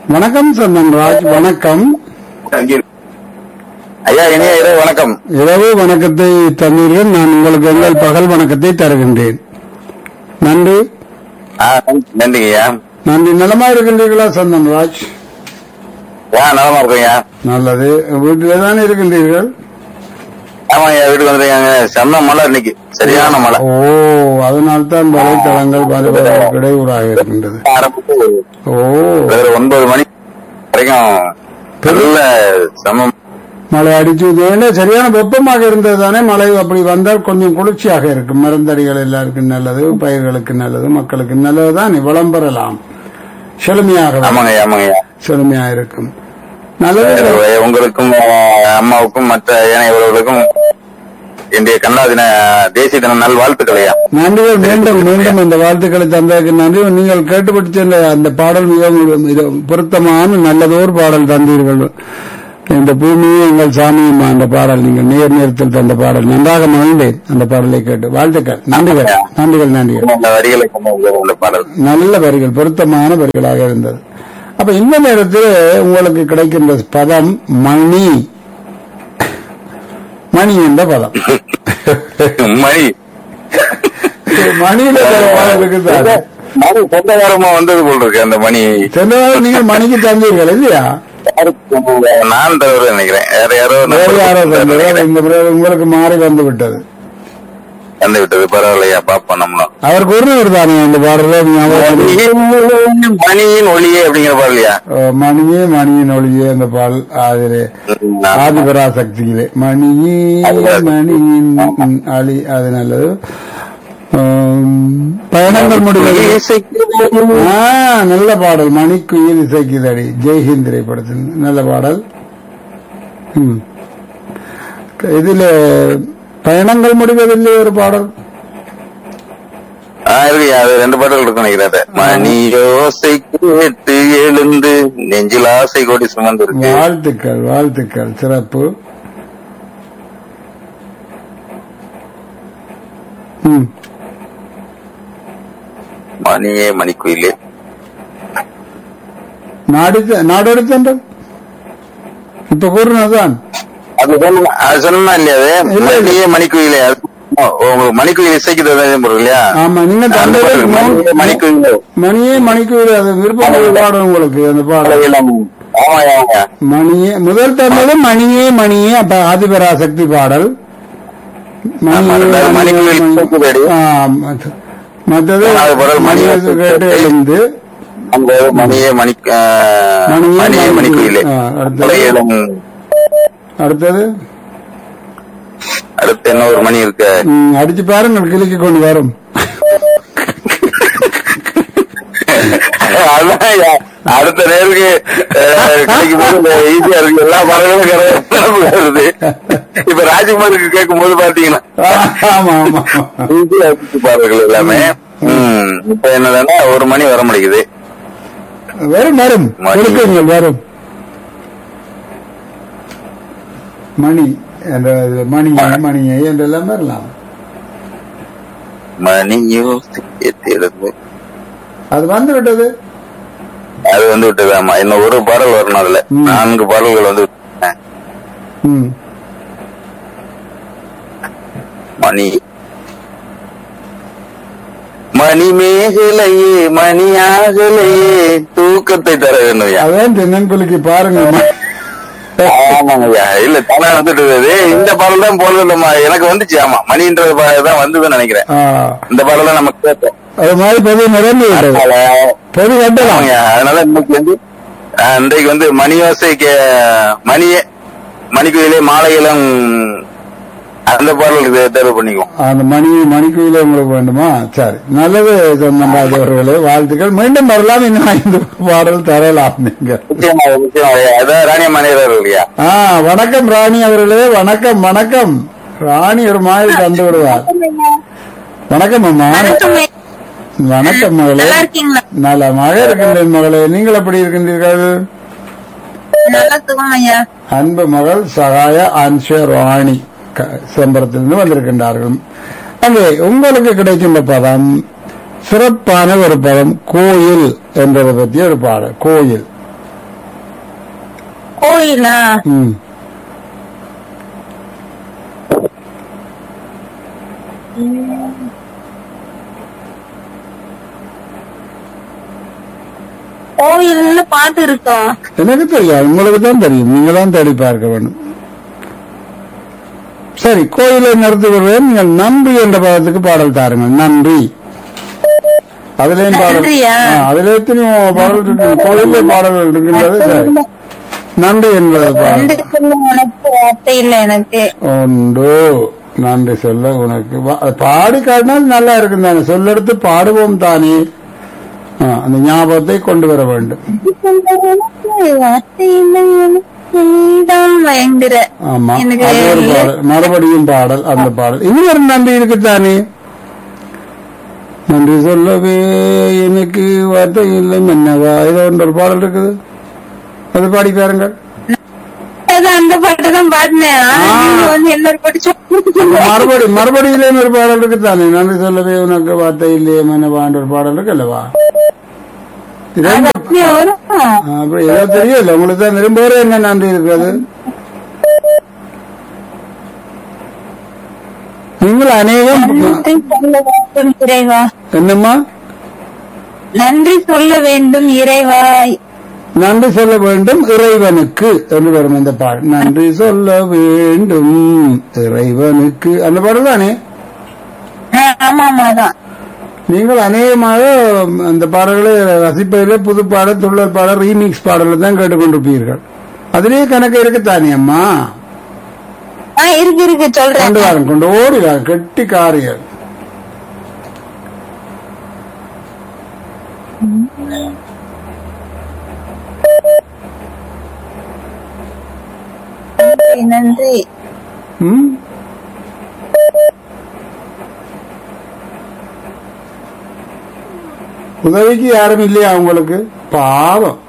வணக்கம் சந்தன்ராஜ் வணக்கம் ஐயா இனிய இரவு வணக்கம் இரவு வணக்கத்தை தந்தீர்கள் நான் உங்களுக்கு எங்கள் பகல் வணக்கத்தை தருகின்றேன் நன்றி ஆ, நன்றிங்க ஐயா நன்றி நலமா இருக்கின்றீர்களா சந்தன்ராஜ் ஆ நலமா இருக்கீங்க நல்லது வீட்டிலே தான் இருக்கின்றீர்கள் ஆமா ஐயா வீட்டுக்கு வந்துருக்காங்க செம்ம மழை இன்னைக்கு சரியான மழை ஓ அதனால்தான் வலைத்தளங்கள் வருவதற்கு இடையூறாக இருக்கின்றது ஆரம்பிச்சு ஓ ஒரு ஒன்பது மணி வரைக்கும் நல்ல செம்ம மழை அடிச்சு ஏன்னா சரியான வெப்பமாக இருந்தது தானே மழை அப்படி வந்தால் கொஞ்சம் குளிர்ச்சியாக இருக்கும் மருந்தடிகள் எல்லாருக்கும் நல்லது பயிர்களுக்கு நல்லது மக்களுக்கு நல்லது தான் வளம் பெறலாம் செழுமையாக வரும். ஆமாங்க ஐயா ஆமாங்க ஐயா செழுமையாக இருக்கும் நல்லது வேற உங்களுக்கும் ஆ, அம்மாவுக்கும் மற்ற ஏனைய உறவுகளுக்கும் இன்றைய கண்ணா தின தேசிய தின நல் வாழ்த்துக்கள் ஐயா நன்றிகள் மீண்டும் மீண்டும் இந்த வாழ்த்துக்களை தந்ததற்கு நன்றி நீங்கள் கேட்டுப்பட்டு சென்ற அந்த பாடல் மிகவும் இது பொருத்தமான நல்லதோர் பாடல் தந்தீர்கள் இந்த பூமியும் எங்கள் சாமியும் அந்த பாடல் நீங்கள் நேர் நேரத்தில் தந்த பாடல் நன்றாக மகிழ்ந்தேன் அந்த பாடலை கேட்டு வாழ்த்துக்கள் நன்றிகள் நன்றிகள் நன்றிகள் அந்த வரிகளை கொண்ட உங்க- உங்க பாடல் நல்ல வரிகள் பொருத்தமான வரிகளாக இருந்தது அப்ப இந்த நேரத்தில் உங்களுக்கு கிடைக்கின்ற பதம் மணி மணி என்ற பதம் மணி மணியில சில பதம் இருக்குதான் மணி சொந்தகாரமா வந்தது போல் இருக்கு அந்த மணி சென்றவாறு நீங்கள் மணிக்கு தந்தீர்கள் இல்லையா நான் தவறு நினைக்கிறேன் வேற யாரோ வேறு யாரோ நம்பர் தந்தீர்கள் இந்த முறை உங்களுக்கு மாறி வந்து விட்டது வந்து விட்டது பரவாயில்லையா பாப்போம் நம்மளும் அவர் கூறினவர் தானே இந்த பாடல ஞாபகம் இருக்கு. மணியின் ஒளியே அப்படிங்கிற பாடலையா அஹ், மணியே மணியின் ஒளியே அந்த பால் அதிலே ஆதிபராசக்தியிலே மணியே மணியின் ம், அலி அது நல்லது ஆம், பயணங்கள் முடிவது ஆ, நல்ல பாடல் மணிக்குயில் இசைக்குதடி ஜெய்ஹிந்த் திரைப்படத்தின் நல்ல பாடல் ம். இதுல பயணங்கள் முடிவதில்லை ஒரு பாடல் ஆ இருக்குயா அது ரெண்டு பாடல் இருக்கு நினைக்கிறேன் அது. மணி யோசை கேட்டு எழுந்து நெஞ்சில் ஆசை கோடி சுமந்து இருக்கு வாழ்த்துக்கள் வாழ்த்துக்கள் சிறப்பு ம் மணியே மணிக்குயிலே நாடு நாடெடுத்தன்ற இப்ப கூறினதுதான் அது சொன்ன அது சொன்னா இல்லையா அது இல்ல, இல்ல. மணியே மணிக்குயிலே அது ஓ, உங்களுக்கு மணிக்குயில் இசைக்கு தந்தது பொருள் இல்லையா ஆமா நீங்க தந்தது மணியே மணிக்குயிலே மணியே மணிக்கு அது விருப்பம் பாடம் உங்களுக்கு அந்த பாடல் ஆமா ஆமா மணியே முதல் தந்தது மணியே மணியே அப்ப ஆதிபராசக்தி பாடல் ஆமா, ரெண்டாவது மணிக்குயில் இசைக்குதடி. ஆ, மத்த- மத்தது மூணாவது பாடல் மணி மணியோசை கேட்டு எழுந்து அந்த மணியே மணி ஆ, மணியே மணியே மணிக்குயிலே ஆ, அடுத்தது? உலகிலும் அடுத்தது அடுத்து என்ன ஒரு மணி இருக்கு ம், அடிச்சு பாருங்க கிளிக்கு கொண்டு வரும் அதான் ஐயா, அடுத்த நேருக்கு அஹ், கிடைக்கும் போது ஈஸியா இருக்கு எல்லா பாடல்களும் கிடை- வருது இப்ப ராஜ்குமாருக்கு கேட்கும் போது பாத்தீங்கன்னா ஆமா ஆமா ஈஸியா இருக்கு பாடல்கள் எல்லாமே ம், இப்ப என்னன்னா ஒரு மணி வர முடியுது வரும் வரும் மணி. கொடுக்குங்கள் வரும் மணி என்ற இது மணியை மணியை என்றெல்லாம் வரலாம் மணியோ திறந்து அது வந்து விட்டது அது வந்து விட்டது ஆமா இன்னும் ஒரு பாடல் வரணும் அதுல ம். நான்கு பாடல்கள் வந்து விட்டன. ம் மணி மணி மேகலையே மணியாகலையே தூக்கத்தை தர வேண்டும் ஐயா. அதான் தென்னங்குலிக்கு பாருங்க ஆமாங்க ஐயா இல்ல தானே வந்துட்டு இருக்குது. இந்த பாடல் தான் போனது இல்லம்மா எனக்கு வந்துச்சு ஆமா மணின்ற பாடல் தான் வந்ததுன்னு நினைக்கிறேன் ஆ, இந்த பாடல் தான் நம்ம கேட்டோம் அது மாதிரி பொது நிரம்பி விட்டது அதனால- பொது கட்டலாம் ஆமாங்க அதனால இன்னைக்கு வந்து ஆஹ், இன்றைக்கு வந்து மணியோசை கே- மணியே மணிக்குயிலே மாலையிலும் அந்த பாடலுக்கு தேர்வு பண்ணிக்குவோம் அந்த மணி மணிக்குயில உங்களுக்கு வேண்டுமா சரி நல்லது சொன்னராஜ் அவர்களே வாழ்த்துக்கள் மீண்டும் வரலாம் இன்னும் ஐந்து பாடல் தரலாம் நீங்க நிச்சயமாக நிச்சயமாக அதான் ராணிய மணியர் இல்லையா ஆ வணக்கம் ராணி அவர்களே வணக்கம் வணக்கம் ராணி ஒரு மாதிரி தந்து விடுவார் வணக்கம் அம்மா வணக்கம் மகளே நல்லா இருக்கீங்களா நலமாக இருக்கின்றேன் மகளே நீங்கள் எப்படி இருக்கின்றீர்கள் நல்லா சுகம் ஐயா அன்பு மகள் சகாய அன்ஷ ராணி க- செம்பரத்திலிருந்து வந்திருக்கின்றார்கள் அங்கே உங்களுக்கு கிடைக்கின்ற பதம் சிறப்பான ஒரு பதம் கோயில் என்பதை பற்றி ஒரு பாடல் கோயில் கோயிலா ம் கோயில்னு பாட்டு இருக்கோம் எனக்கு தெரியாது உங்களுக்கு தான் தெரியும் நீங்க தான் தேடி பார்க்க வேண்டும் சரி கோயிலை நடத்தி வருவேன் நீங்கள் நன்றி என்ற பதத்துக்கு பாடல் தாருங்கள் நன்றி அதுலயும் பாடல் நன்றியா? ஆ, அதுல எத்தனையோ பாடல் இருக்கு கோயிலே பாடல்கள் இருக்கின்றது சரி நன்றி என்பது பாடல் ரெண்டு சொல்ல உனக்கு வார்த்தை இல்ல எனக்கு உண்டு நன்றி சொல்ல உனக்கு வா- பாடி காட்டினால் நல்லா இருக்கும் தானே சொல்லெடுத்து பாடுவோம் தானே ஆ, அந்த ஞாபகத்தை கொண்டு வர வேண்டும் வார்த்தை இல்லை எனக்கு நீதான் பயங்கர ஆமா எனக்கு அது ஒரு பாடல் மறுபடியும் பாடல் அந்த பாடல் இன்னொரு நன்றி இருக்குத்தானே நன்றி சொல்லவே எனக்கு வார்த்தை இல்லை மன்னவா ஏதோ ஒன்று ஒரு பாடல் இருக்குது அது பாடி பாருங்கள் அது அந்த பாட்டு தான் பாடினேன் ஆனா நீங்க வந்து எல்லாரும் பாட்டு சொல்லுங்க மறுபடி மறுபடியிலேயும் ஒரு பாடல் இருக்குத்தானே நன்றி சொல்லவே உனக்கு வார்த்தை இல்லையே மன்னவான்ற ஒரு பாடல் இருக்கு அல்லவா இது அது அப்படியே வரும் ஆ, அப்படி ஏதோ தெரியல உங்களுக்கு தான் விரும்புகிற என்ன நன்றி இருக்கிறது நீங்கள் அநேகம் நன்றி சொல்ல வேண்டும் இறைவா என்னம்மா நன்றி சொல்ல வேண்டும் இறைவா நன்றி சொல்ல வேண்டும் இறைவனுக்கு என்று வரும் இந்த பாடல் நன்றி சொல்ல வேண்டும் இறைவனுக்கு அந்த பாடல் தானே ஆ, ஆமா ஆமா தான் நீங்கள் அநேகமாக அந்த பாடல்களை ரசிப்பதில் புது பாடல் துள்ளல் பாடல் ரீமிக்ஸ் பாடலை தான் கேட்டுக்கொண்டிருப்பீர்கள் அதிலேயே கணக்கு இருக்குத்தானே அம்மா ஆ இருக்கு இருக்கு சொல்றேன் கொண்டு வாரம் கொண்டு ஓடி வாங்க கெட்டி காரியல் நன்றி, நன்றி ம் உதவிக்கு யாரும் இல்லையா உங்களுக்கு பாவம்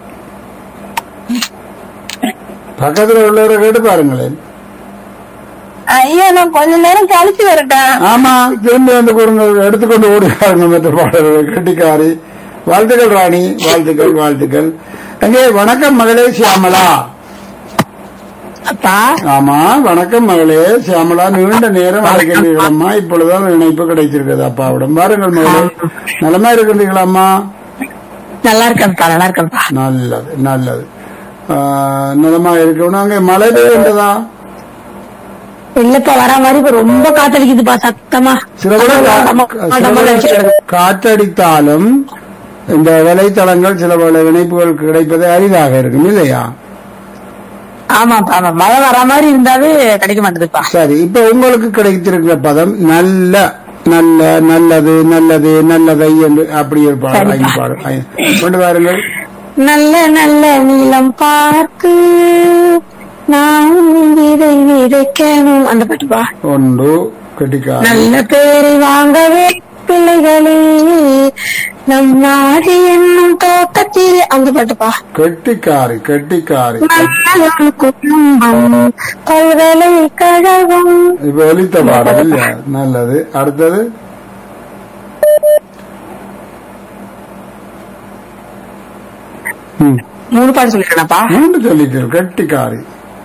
பக்கத்துல உள்ளவரை கேட்டு பாருங்களேன் ஐயா நான் கொஞ்ச நேரம் கழிச்சு வரட்டேன் ஆமா திரும்பி வந்து கொடுங்க எடுத்துக்கொண்டு ஓடுகிறாருங்க மற்ற பாடல்களை கெட்டிக்காரி வாழ்த்துக்கள் ராணி வாழ்த்துக்கள் வாழ்த்துக்கள் அங்கே வணக்கம் மகளே சியாமலா அப்பா ஆமா வணக்கம் மகளே சியாமலா நீண்ட நேரம் அழைக்கின்றீர்களம்மா இப்பொழுதுதான் இணைப்பு கிடைச்சிருக்கிறது அப்பாவிடம் பாருங்கள் மகளே நலமா இருக்கின்றீங்களாம்மா நல்லா இருக்கேன்ப்பா நல்லா இருக்கேன்ப்பா நல்லது நல்லது ஆஹ், நலமா இருக்கணும் அங்கே மழை பெய்கின்றதா இல்லப்பா வர மாதிரி இப்ப ரொம்ப காத்தடிக்குதுப்பா சத்தமா சில விட கா- சில விட காற்றடித்தாலும் இந்த வலைத்தளங்கள் சில பல இணைப்புகள் கிடைப்பது அரிதாக இருக்கும் இல்லையா ஆமாப்பா ஆமா மழை வர மாதிரி இருந்தாவே கிடைக்க மாட்டேதுப்பா சரி இப்ப உங்களுக்கு கிடைத்திருக்கிற பதம் நல்ல நல்ல நல்லது நல்லது நல்லதை என்று அப்படி ஒரு பாடல் ஐந்து பாடல் ஐ- கொண்டு வாருங்கள் நல்ல நல்ல நீளம் பார்க்கு நான் விதை விதைக்கணும் அந்த பாட்டுப்பா ஒன்று கெட்டிக்கார நல்ல பேரை வாங்கவே பிள்ளைகளே நம் நாடு என்னும் தோட்டத்தில் அந்த பாட்டுப்பா கெட்டிக்காரி கெட்டிக்காரி நல்ல குடும்பம் பல்கலைக்கழகம் இப்ப ஒலித்த பாடல் இல்லையா நல்லது அடுத்தது ம், மூணு பாட்டு சொல்லிருக்கேனப்பா மூன்று சொல்லிட்டீர்கள் கெட்டிக்காரி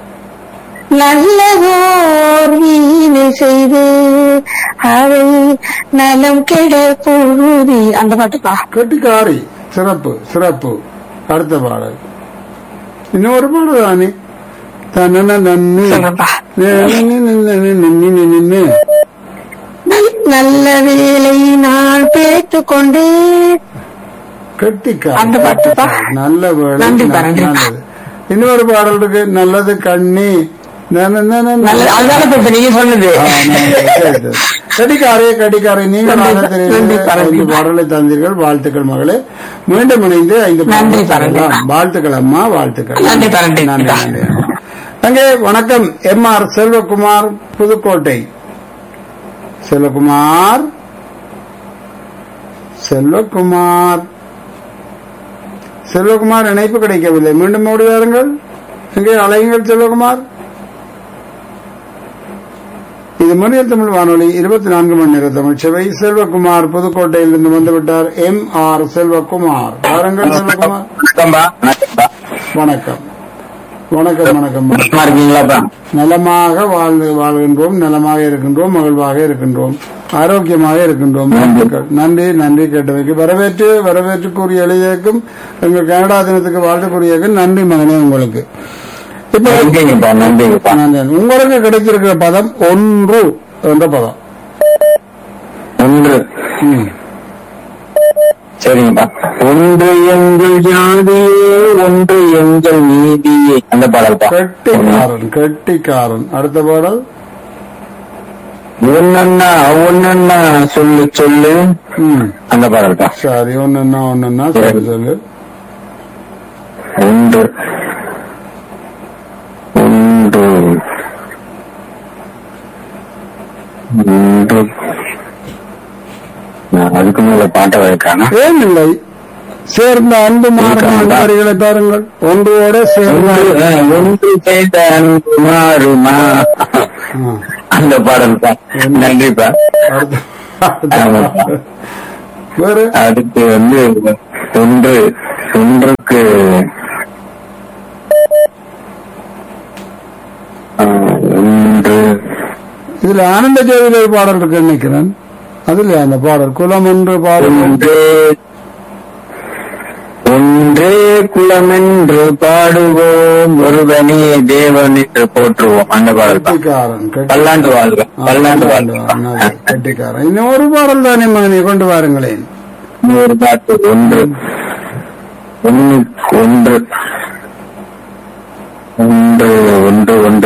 நல்லதோர் வீணை செய்து அதை நலம் கெட புழுதி அந்த பாட்டுப்பா கெட்டிக்காரி சிறப்பு சிறப்பு அடுத்த பாடல் இன்னொரு பாடல் தானே தன்னன நன்னு சொல்றேன்ப்பா நின்னு நல்- நல்ல வேலை நான் பேத்துக் கொண்டு கெட்டிக்காரி அந்த பாட்டுப்பா. நல்ல வேலை நன்றிப்பா, ந- நன்றிப்பா. நல்லது இன்னொரு பாடல் இருக்கு நல்லது கண்ணி நன- நன- நன- நல்ல அதுதானே இப்ப நீங்க சொன்னது ஆ, நல்லது. சரி, சரி. கடிகாரே கடிகாரே நீங்கள் நன்றி, தெரியும் நன்றி, பரவாயில்லை. ஐந்து பாடலை தந்தீர்கள் வாழ்த்துக்கள் மகளே மீண்டும் இணைந்து ஐந்து நன்றி, பாடலை பரவாயில்லை. தரலாம். வாழ்த்துக்கள் அம்மா வாழ்த்துக்கள் நன்றி, பரவாயில்லை. நன்றி நன்றி அங்கே வணக்கம் எம் ஆர் செல்வகுமார் புதுக்கோட்டை செல்வகுமார் செல்வகுமார் செல்வகுமார் இணைப்பு கிடைக்கவில்லை மீண்டும் ஓடி வாருங்கள் எங்கே அலையுங்கள் செல்வகுமார் இது மொழியல் தமிழ் வானொலி இருபத்தி நான்கு மணி நேர தமிழ் சேவை செல்வகுமார் புதுக்கோட்டையிலிருந்து வந்துவிட்டார் எம் ஆர் செல்வகுமார் வாருங்கள் செல்வகுமார் வணக்கம்பா வணக்கம்பா வணக்கம் வணக்கம் வணக்கம் வணக்கம் நல்லா இருக்கீங்களாப்பா நலமாக வாழ்ந்து வாழ்கின்றோம் நலமாக இருக்கின்றோம் மகிழ்வாக இருக்கின்றோம் ஆரோக்கியமாக இருக்கின்றோம் வாழ்த்துக்கள். நன்றி நன்றி கேட்டவைக்கு வரவேற்று வரவேற்று கூறிய எளியக்கும் எங்கள் கனடா தினத்துக்கு வாழ்த்து கூறியக்கும் நன்றி மகனே உங்களுக்கு இப்ப நன்றிங்கப்பா நன்றிங்கப்பா நான் உங்களுக்கு கிடைச்சிருக்கிற பதம் ஒன்று என்ற பதம் ஒன்று ம். சரிங்கப்பா ஒன்று எங்கள் ஜாதியே ஒன்று எங்கள் நீதியே அந்த பாடல்பா கெட்டிக்காரன் கெட்டிக்காரன் அடுத்த பாடல் ஒன்னண்ணா ஒன்னண்ணா சொல்லு சொல்லு ம் அந்த பாடல்பா சரி ஒண்ணுன்னா ஒண்ணுன்னா சரி சொல்லு ஒன்று ஒன்று ஒன்று நான் அதுக்கு மேல பாட்டை வைக்கானா ஏன் இல்லை சேர்ந்த அன்பு மாறும் வரிகளை பாருங்கள் ஒன்றோட சேர்ந்த ஒன்று ஒன்று செய்த அன்பு மாறுமா ஆ. அந்த பாடல் தான் நன்றிப்பா அடுத்த- வேறு அடுத்து வந்து ஒன்று ஒன்றுக்கு ஆ, ஒன்று இதுல ஆனந்த ஜோதியில ஒரு பாடல் இருக்கு நினைக்கிறேன் அதுல அந்த பாடல் குலம் என்று பாடல் ஒன்றே ஒன்றே குலமென்று பாடுவோம் ஒருவனே தேவன் என்று போற்றுவோம் அந்த பாடல் தான் கெட்டிக்காரன் கெட்டி- பல்லாண்டு வாழ்க ஆ, பல்லாண்டு நல்லது, வாழ்க கெட்டிக்காரன் இன்னும் ஒரு பாடல் தானே மகனை கொண்டு வாருங்களேன் ஒரு பாட்டு ஒன்று ஒன்று ஒன்று ஒன்று ஒன்று ஒன்று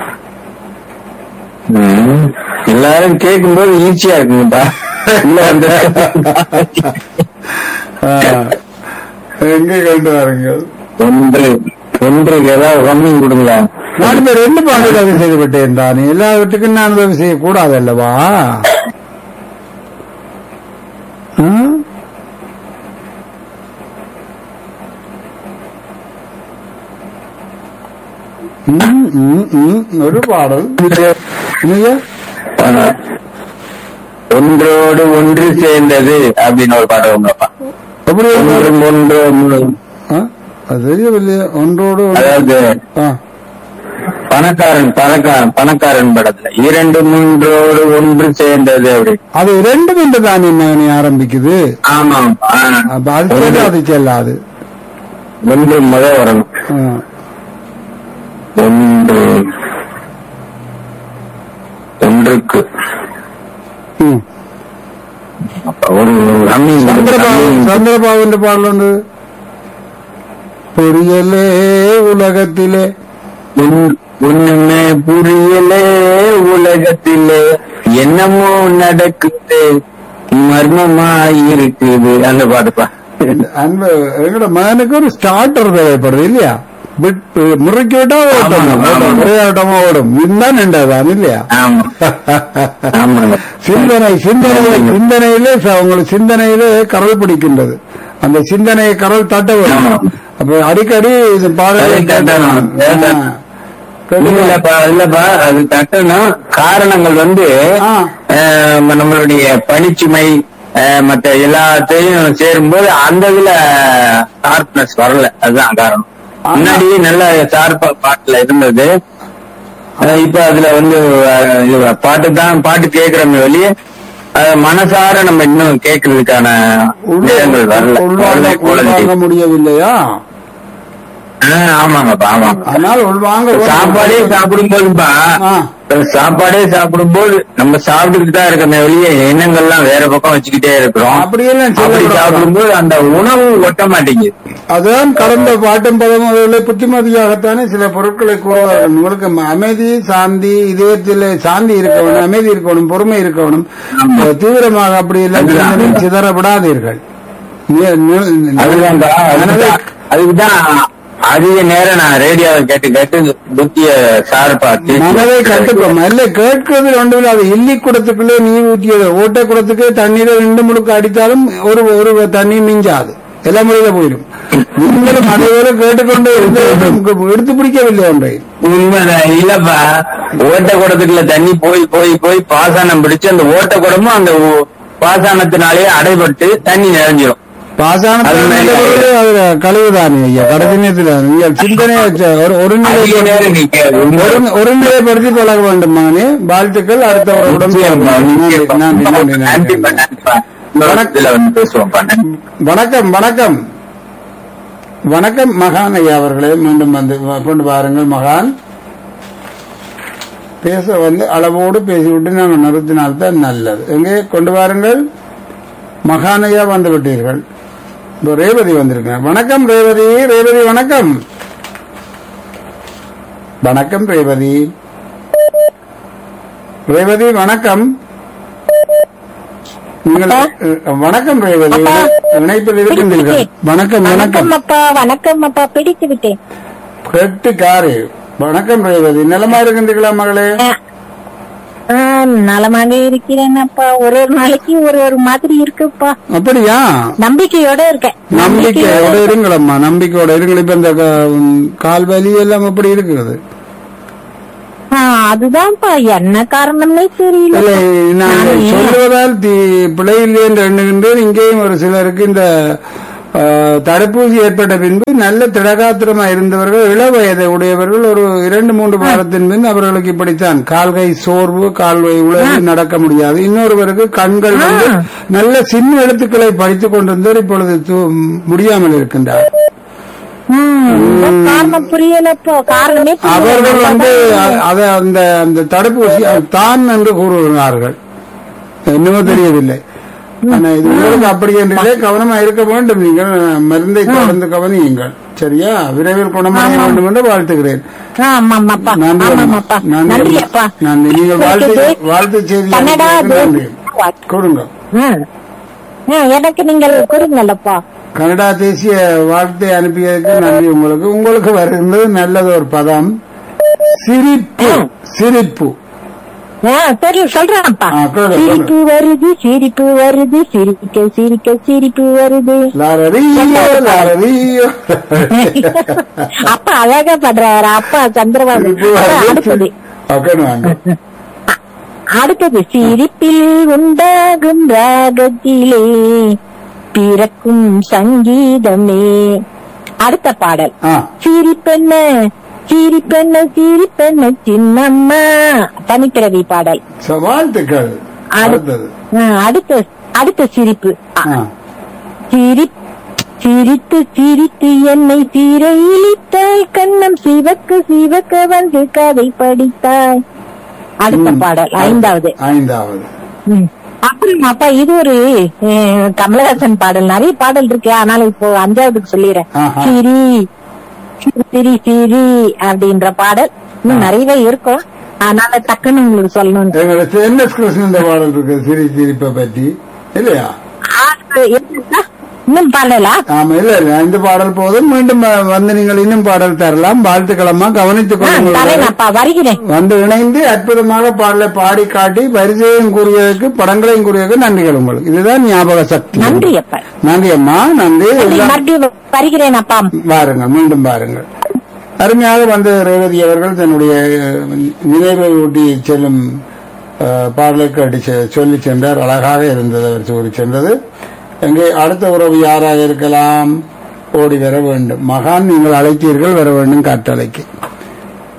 ம், எல்லாரும் கேட்கும்போது ஈஸியா இருக்குங்கப்பா இல்ல வந்து ஆ, எங்கே கொண்டு வாருங்கள் ஒன்று ஒன்றுக்கு ஏதாவது ரம்மிங் கொடுங்களா நான் இந்த ரெண்டு பாடல் உதவி செய்து விட்டேன் தான் எல்லாவற்றுக்கும் நான் உதவி செய்யக்கூடாது அல்லவா ஆ? ம், ம், ம், ஒரு பாடல் என்னய்யா? ஒன்றோடு ஒன்று சேர்ந்தது அப்படின்னு ஒரு பாட்டு உங்கப்பா எப்படி ஒரு பாடல்? ஒன்று ஒன்று ஆ? அது தெரியவில்லையே ஒன்றோடு ஒன்று. அதாவது ஆ, பணக்காரன் பணக்காரன் பணக்காரன் படத்துல இரண்டு மூன்றோடு ஒன்று சேர்ந்தது அப்படி அது ரெண்டு என்று தானே மகனே ஆரம்பிக்குது ஆமாம் ஆ. அப்ப அது செல்லாது அது செல்லாது ஒன்று முத வரணும் ஆ. ஒன்று ஒன்றுக்கு ம். அப்ப ஒரு ரம்மி சந்திரபாபு சந்திரபாபுன்ற பாடல் உண்டு புரியலே உலகத்திலே ஒன்- ஒண்ணுமே புரியலே உலகத்திலே என்னமோ நடக்குது மர்மமா இருக்குது அந்த பாட்டுப்பா அன்பு எங்களோட மகனுக்கு ஒரு ஸ்டார்டர் தேவைப்படுது இல்லையா விட்டு முறைக்கு விட்டா ஓட்டம் ஆமா, ஆமா. ஓட்டம், ஒரே ஓட்டமா ஓடும் இதுதான் நின்றதான் இல்லையா ஆமா ஆமாங்க சிந்தனை சிந்தனை சிந்தனையிலே ச- உங்களுக்கு சிந்தனையிலே கரல் பிடிக்கின்றது அந்த சிந்தனையை கரல் தட்ட ஆமா. வேண்டும் அப்ப அடிக்கடி இது பாடலை அதை தட்டணும். ஆ. கேளுங்க. இல்லப்பா இல்லப்பா அது தட்டணும் காரணங்கள் வந்து ஆ. அஹ், நம்மளுடைய பணிச்சுமை அஹ், மத்த எல்லாத்தையும் சேரும்போது அந்த இதுல ஷார்ப்னஸ் வரல அதுதான் காரணம் ஆமா. முன்னாடி நல்ல ஷார்ப்பா பாட்டுல இருந்தது அஹ், இப்ப அதுல வந்து அஹ், இது பாட்டு தான் பாட்டு கேட்கிறோமே வெளியே அஹ், மனசார நம்ம இன்னும் கேட்கறதுக்கான நேரங்கள் வரல உள்வாங்க குழந்தை உள்வாங்க முடியவில்லையா ஆஹ், ஆமாங்கப்பா ஆமாங்க அதனால் உள்வாங்க சாப்பாடே சாப்பிடும் போதுப்பா ஆ. சாப்பாடே சாப்பிடும் போது நம்ம சாப்பிட்டுக்கிட்டு தான் இருக்கமே வெளியே எண்ணங்கள்லாம் வேற பக்கம் வச்சுக்கிட்டே இருக்கிறோம் அப்படியெல்லாம் அப்படி சொல்லக்கூடாது. சாப்பிடும்போது அந்த உணவு ஒட்ட மாட்டேங்குது அதுதான் கடந்த பாட்டும் பதம் அவர்களை புத்திமதியாகத்தானே சில பொருட்களை கூறுவார்கள் உங்களுக்கு ம- அமைதி சாந்தி இதயத்தில் சாந்தி இருக்கணும் அமைதி இருக்கணும் பொறுமை இருக்கணும் ஆமா. தீவிரமாக அப்படி எல்லாம் அதுதான். சிந்தனை சிதற விடாதீர்கள் நி- நி- அதுதான்ப்பா அதுதான் அதுக்குதான் அதிக நேரம் நான் ரேடியோவை கேட்டு கேட்டு புத்திய சார்பா மனதை கட்டுப்போம் இல்ல கேட்கறது ஒன்றும் அது இல்லி குடத்துக்குள்ளே நீர் ஊற்றியது ஓட்டை குடத்துக்கு தண்ணீரை ரெண்டு முழுக்க அடித்தாலும் ஒரு ஒரு தண்ணி மிஞ்சாது எல்லாம் முறையில போயிடும் நீங்களும் அதே போல கேட்டுக்கொண்டே இருந்து எடுத்து பிடிக்கவில்லை ஒன்றை உண்மைதான் இல்லப்பா ஓட்ட குடத்துக்குள்ள தண்ணி போய் போய் போய் பாசானம் பிடிச்சு அந்த ஓட்ட குடமும் அந்த ஓ- பாசானத்தினாலேயே அடைபட்டு தண்ணி நிறைஞ்சிரும் பாசான அது மாதிரி அதுல கழிவுதானே ஐயா கடைசி நேரத்தில் நீங்கள் சிந்தனை வச்ச ஒரு ஒரு அதிக நேரம் நிக்காது. ஒரு- ஒருநிலைப்படுத்தி பழக வேண்டும் மகனே வாழ்த்துக்கள் அடுத்த ஒரு உடம்பு நிச்சயமா, நிச்சயமா. நன்றி நன்றி நன்றிப்பா, நன்றி நன்றிப்பா. இன்னொரு இதுல வந்து பேசுவோம்ப்பா. நன்றி. வணக்கம் வணக்கம் வணக்கம் மகான் ஐயா அவர்களே மீண்டும் வந்து வ- கொண்டு வாருங்கள் மகான் பேச வந்து அளவோடு பேசிவிட்டு நாங்கள் நிறுத்தினால்தான் நல்லது எங்கே கொண்டு வாருங்கள் மகான் ஐயா வந்து விட்டீர்கள் இப்போ ரேவதி வந்திருக்கேன் வணக்கம் ரேவதி ரேவதி வணக்கம் வணக்கம் ரேவதி ரேவதி வணக்கம் நீங்கள் அஹ், வணக்கம் ரேவதி இணைப்பில் இருக்கின்றீர்கள் வணக்கம் வணக்கம் வணக்கம் அப்பா வணக்கம் அப்பா பிடித்து விட்டேன் கெட்டுக்காரு வணக்கம் ரேவதி நலமா இருக்கின்றீர்களா மகளே ஆ, நலமாக இருக்கிறேன் அப்பா ஒரு ஒரு நாளைக்கு ஒரு ஒரு மாதிரி இருக்குப்பா அப்படியா நம்பிக்கையோட இருக்கேன் நம்பிக்கையோட இருங்களம்மா நம்பிக்கையோட இருங்கள் இப்ப இந்த க- உம், கால் வலி எல்லாம் எப்படி இருக்கிறது ஆ, அதுதான்ப்பா என்ன காரணம்னே தெரியல இல்லை நான் நான் சொல்லுவதால் தி- பிழை இல்லை என்று எண்ணுகின்றேன் இங்கேயும் ஒரு சிலருக்கு இந்த ஆ, தடுப்பூசி ஏற்பட்ட பின்பு நல்ல திடகாத்திரமா இருந்தவர்கள் இள வயதை உடையவர்கள் ஒரு இரண்டு மூன்று வாரத்தின் பின் அவர்களுக்கு இப்படித்தான் கால்கை சோர்வு கால்கை உழவு நடக்க முடியாது இன்னொருவருக்கு கண்கள் வந்து நல்ல சின்ன எழுத்துக்களை படித்துக் கொண்டிருந்தவர் இப்பொழுது து- முடியாமல் இருக்கின்றார் ம், காரணம் புரியலப்பா காரணமே அவர்கள் புரியல. வந்து அ- அத அந்த அந்த தடுப்பூசி அது தான் என்று கூறுகிறார்கள் என்னவோ தெரியவில்லை ஆனா இது உங்களுக்கு அப்படி என்றே கவனமா இருக்க வேண்டும் நீங்கள் மருந்தை தொடர்ந்து கவனியுங்கள் சரியா விரைவில் குணமாக வேண்டும் என்று வாழ்த்துகிறேன் ஆமாமாப்பா நன்றி அம்மா. ஆமாமாப்பா நன்றி நன்றி அம்மா. அப்பா நன்றி நீங்கள் வாழ்த்து வாழ்த்து செய்தி கன்னடா நன்றி கொடுங்க ம். ம், எனக்கு நீங்கள் கூறுங்களப்பா கனடா தேசிய வாழ்த்தை அனுப்பியதற்கு நன்றி உங்களுக்கு உங்களுக்கு வருகின்றது நல்லது ஒரு பதம் சிரிப்பு சிரிப்பு ஆ, சரி சொல்றேன்ப்பா ஆ, கேளு, சிரிப்பு வருது சிரிப்பு வருது சிரிக்க சிரிக்க சிரிப்பு வருது லாரரியோ லாரரியோ அப்பா அழகா பண்றாரு அப்பா சந்திரபாபு சிரிப்பு ஆ, வருது. அடுத்தது அப்படின்னு வாங்க அடுத்தது சிரிப்பில் உண்டாகும் ராகத்திலே பிறக்கும் சங்கீதமே அடுத்த பாடல் ஆ சிரிப்பென்ன சிரிப்பென்ன சிரிப்பென்ன சின்னம்மா தனிப்பிறவி பாடல் ச- வாழ்த்துக்கள் அடுத்தது ஆ, அடுத்த அடுத்த சிரிப்பு ஆ, ஆ. சிரி சிரித்து சிரித்து என்னை சீரையிலிட்டாய் கண்ணம் சிவக்க சிவக்க வந்து கதை படித்தாய் அடுத்த ம். பாடல் ஐந்தாவது ஐந்தாவது ம். அப்புறம் அப்பா இது ஒரு அஹ், கமலஹாசன் பாடல் நிறைய பாடல் இருக்கு அதனால இப்போ அஞ்சாவதுக்கு சொல்லிடுறேன் ஆஹா. சிரி சிரி சிரி அப்படின்ற பாடல் இன்னும் நிறையவே இருக்கும் அதனால டக்குன்னு உங்களுக்கு சொல்லணும் எங்களுக்கு என்ன கிருஷ்ணன் இந்த பாடல் இருக்கு சிரி சிரிப்பை பற்றி இல்லையா இன்னும் பாடலா ஆமா இல்ல இல்ல இந்த பாடல் போதும் மீண்டும் வ- வந்து நீங்கள் இன்னும் பாடல் தரலாம் வாழ்த்துக்களமா கவனித்துக் கொள்ளுங்கள் தரேனப்பா வருகிறேன் வந்து இணைந்து அற்புதமாக பாடலை பாடி காட்டி வரிசையும் கூறியதற்கு படங்களையும் கூறியதற்கு நன்றிகள் உங்களுக்கு இதுதான் ஞாபக சக்தி நன்றி அப்பா நன்றி அம்மா நன்றி நன்றி, எல்லாம் மறுபடியும் வருகிறேன் அப்பா வாருங்கள் மீண்டும் பாருங்கள் அருமையாக வந்து ரேவதி அவர்கள் தன்னுடைய அஹ், நினைவை ஊட்டி செல்லும் அஹ், பாடலை கேட்டு செ- சொல்லி சென்றார் அழகாக இருந்தது அவர் கூறி சென்றது எங்கே அடுத்த உறவு யாராக இருக்கலாம் ஓடி வர வேண்டும் மகான் நீங்கள் அழைத்தீர்கள் வர வேண்டும் காற்றலைக்கு